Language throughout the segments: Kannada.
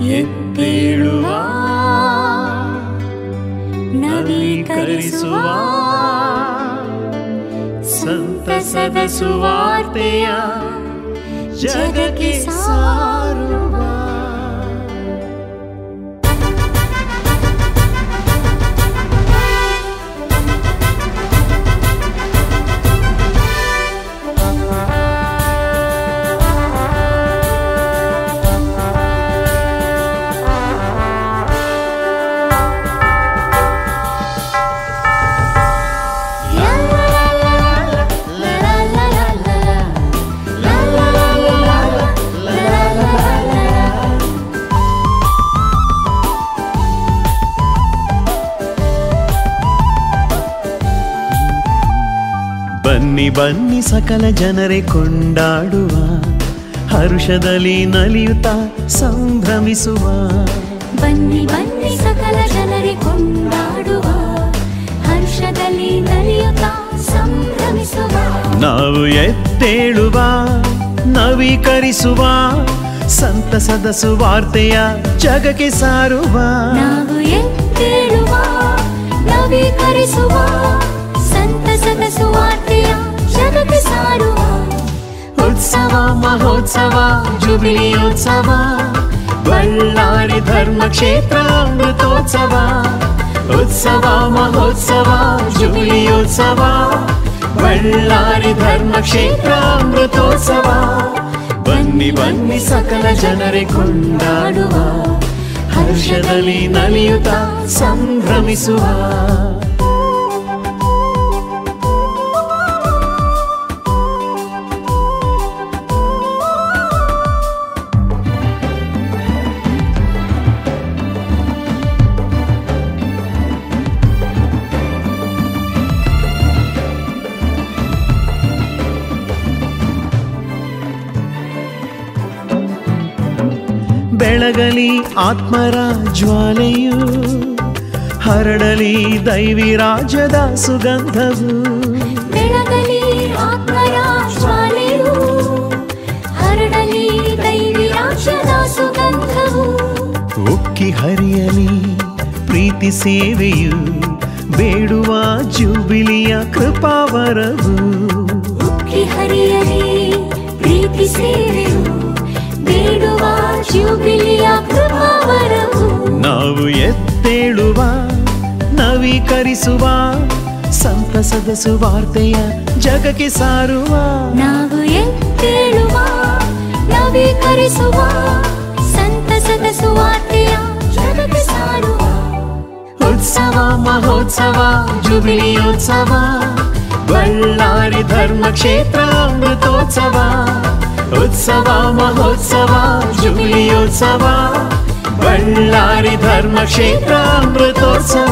ಎದ್ದೇಳುವ ನವೀಕರಿಸುವ ಸಂತಸದ ಸುವಾರ್ತೆಯ ಜಗಕ್ಕೆ ಸಾರುವ ಬನ್ನಿ ಬನ್ನಿ ಸಕಲ ಜನರೇ ಕೊಂಡಾಡುವ ಹರುಷದಲ್ಲಿ ನಲಿಯುತ್ತಾ ಸಂಭ್ರಮಿಸುವ ಬನ್ನಿ ಬನ್ನಿ ಸಕಲ ಜನರೇ ಕೊಂಡಾಡುವ ಹರ್ಷದಲ್ಲಿ ನಲಿಯುತ್ತಾ ಸಂಭ್ರಮಿಸುವ ನಾವು ಎದ್ದೇಳುವ ನವೀಕರಿಸುವ ಸಂತಸದ ಸುವಾರ್ತೆಯ ಜಗಕ್ಕೆ ಸಾರುವ ನಾವು ಎದ್ದೇಳುವ ನವೀಕರಿಸುವ ಸಂತಸದ ಸುವಾರ್ತೆಯ ಜಗಕ್ಕೆ ಸಾರುವ ಉತ್ಸವ ಮಹೋತ್ಸವ ಜುಬಿಲಿಯೋತ್ಸವ ಬಳ್ಳಾರಿ ಧರ್ಮ ಕ್ಷೇತ್ರ ಅಮೃತೋತ್ಸವ ಉತ್ಸವ ಮಹೋತ್ಸವ ಜುಬಿಲಿಯೋತ್ಸವ ಬಳ್ಳಾರಿ ಧರ್ಮ ಕ್ಷೇತ್ರ ಅಮೃತೋತ್ಸವ ಬನ್ನಿ ಬನ್ನಿ ಸಕಲ ಜನರೇ ಕೊಂಡಾಡುವ ಹರ್ಷದಲ್ಲಿ ನಲಿಯುತ್ತ ಸಂಭ್ರಮಿಸುವ ಬೆಳಗಲಿ ಆತ್ಮರ ಜ್ವಾಲೆಯು ಹರಡಲಿ ದೈವಿ ರಾಜ್ಯದ ಸುಗಂಧವು ಬೆಳಗಲಿ ಆತ್ಮರ ಜ್ವಾಲೆಯು ಹರಡಲಿ ದೈವಿ ರಾಜ್ಯದ ಸುಗಂಧವು ಉಕ್ಕಿ ಹರಿಯಲಿ ಪ್ರೀತಿ ಸೇವೆಯು ಬೇಡುವ ಜೂಬಿಲಿಯ ಕೃಪಾವರವು ಉಕ್ಕಿ ಹರಿಯಲಿ ಪ್ರೀತಿ ಸೇವೆಯು ಬೇಡುವ ಜೂಬಿಲಿಯ ಕೃಪಾವರವು ನಾವು ಎದ್ದೇಳುವ ನವೀಕರಿಸುವ ಸಂತಸದ ಸುವಾರ್ತೆಯ ಜಗಕ್ಕೆ ಸಾರುವ ನಾವು ಎದ್ದೇಳುವ ನವೀಕರಿಸುವ ಸಂತಸದ ಸುವಾರ್ತೆಯ ಜಗಕ್ಕೆ ಸಾರುವ ಉತ್ಸವ ಮಹೋತ್ಸವ ಜುಬಿಲಿಯೋತ್ಸವ ಬಳ್ಳಾರಿ ಧರ್ಮ ಕ್ಷೇತ್ರ ಅಮೃತೋತ್ಸವ ಉತ್ಸವ ಮಹೋತ್ಸವ ಜುಬಿಲಿಯೋತ್ಸವ ಬಳ್ಳಾರಿ ಧರ್ಮ ಕ್ಷೇತ್ರ ಅಮೃತೋತ್ಸವ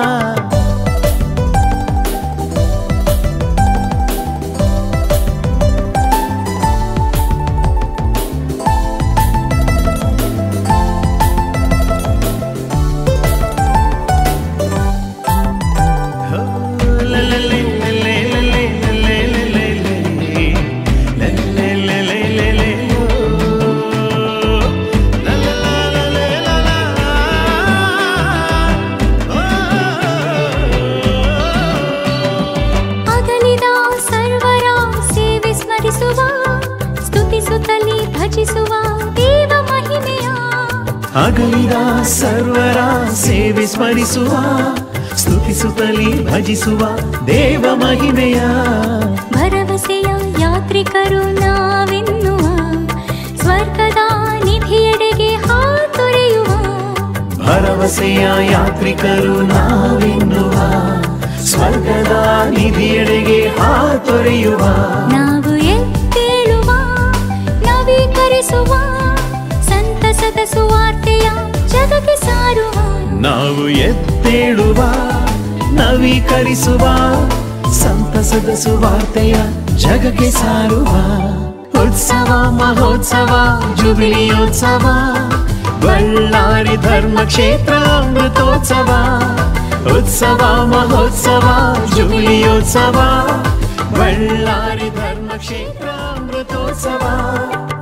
ಅಗಲಿದ ಸರ್ವರ ಸೇವೆ ಸ್ಮರಿಸುವ ಸ್ತುತಿಸುತ್ತಲಿ ಭಜಿಸುವ ದೇವ ಮಹಿಮೆಯ ಅಗಲಿದ ಸರ್ವರ ಸೇವೆ ಸ್ಮರಿಸುವ ಸ್ತುತಿಸುತ್ತಲಿ ಭಜಿಸುವ ದೇವ ಮಹಿಮೆಯ ಭರವಸೆಯ ಯಾತ್ರಿಕರು ನಾವೆನ್ನುವ ಸ್ವರ್ಗದ ನಿಧಿಯೆಡೆಗೆ ಹಾತೊರೆಯುವ ಭರವಸೆಯ ಯಾತ್ರಿಕರು ನಾವೆನ್ನುವ ಸ್ವರ್ಗದ ನಿಧಿಯೆಡೆಗೆ ಹಾತೊರೆಯುವ ನಾವು ಎದ್ದೇಳುವ ನವೀಕರಿಸುವ ಸಂತಸದ ಸುವಾರ್ತೆಯ ಜಗಕ್ಕೆ ಸಾರುವ ನಾವು ಎದ್ದೇಳುವ ನವೀಕರಿಸುವ ಸಂತಸದ ಸುವಾರ್ತೆಯ ಜಗಕ್ಕೆ ಸಾರುವ ಉತ್ಸವ ಮಹೋತ್ಸವ ಜುಬಿಲಿಯೋತ್ಸವ ಬಳ್ಳಾರಿ ಧರ್ಮ ಕ್ಷೇತ್ರ ಅಮೃತೋತ್ಸವ ಉತ್ಸವ ಮಹೋತ್ಸವ ಜುಬಿಲಿಯೋತ್ಸವ ಬಳ್ಳಾರಿ ಧರ್ಮ ಕ್ಷೇತ್ರ ಅಮೃತೋತ್ಸವ